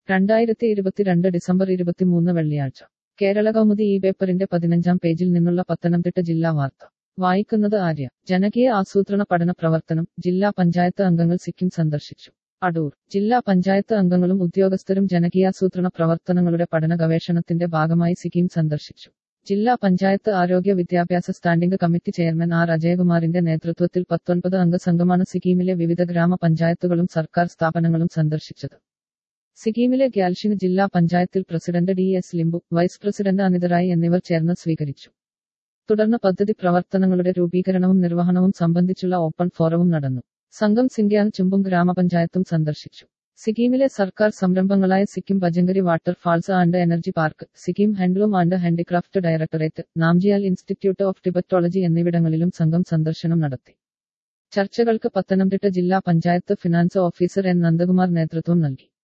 രണ്ടായിരത്തി ഇരുപത്തിരണ്ട് ഡിസംബർ ഇരുപത്തിമൂന്ന് വെള്ളിയാഴ്ച കേരള കൗമുദി ഈ പേപ്പറിന്റെ പതിനഞ്ചാം പേജിൽ നിന്നുള്ള പത്തനംതിട്ട ജില്ലാ വാർത്ത വായിക്കുന്നത് ആര്യ ജനകീയ ആസൂത്രണ പഠന പ്രവർത്തനം ജില്ലാ പഞ്ചായത്ത് അംഗങ്ങൾ സിക്കിം സന്ദർശിച്ചു അടൂർ ജില്ലാ പഞ്ചായത്ത് അംഗങ്ങളും ഉദ്യോഗസ്ഥരും ജനകീയാസൂത്രണ പ്രവർത്തനങ്ങളുടെ പഠന ഗവേഷണത്തിന്റെ ഭാഗമായി സിക്കിം സന്ദർശിച്ചു ജില്ലാ പഞ്ചായത്ത് ആരോഗ്യ വിദ്യാഭ്യാസ സ്റ്റാൻഡിംഗ് കമ്മിറ്റി ചെയർമാൻ ആർ അജയകുമാറിന്റെ നേതൃത്വത്തിൽ പത്തൊൻപത് അംഗ സംഘമാണ് സിക്കിമിലെ വിവിധ ഗ്രാമപഞ്ചായത്തുകളും സർക്കാർ സ്ഥാപനങ്ങളും സന്ദർശിച്ചത് സിക്കിമിലെ ഗ്യാൽഷിന് ജില്ലാ പഞ്ചായത്തിൽ president D S Limbu vice president Anita Rai എന്നിവർ ചേർന്ന് സ്വീകരിച്ചു തുടർന്ന് പദ്ധതി പ്രവർത്തനങ്ങളുടെ രൂപീകരണവും നിർവഹണവും സംബന്ധിച്ചുള്ള ഓപ്പൺ ഫോറവും നടന്നു സംഘം സിംഗ്യാങ് ചുമ്പും ഗ്രാമപഞ്ചായത്തും സന്ദർശിച്ചു സിക്കിമിലെ സർക്കാർ സംരംഭങ്ങളായ Sikkim Banjhakri water falls and energy park Sikkim handloom and handicraft directorate Namgyal institute of Tibetology എന്നിവിടങ്ങളിലും സംഘം സന്ദർശനം നടത്തി ചർച്ചകൾക്ക് പത്തനംതിട്ട ജില്ലാ panchayat finance officer N Nandakumar നേതൃത്വം നൽകി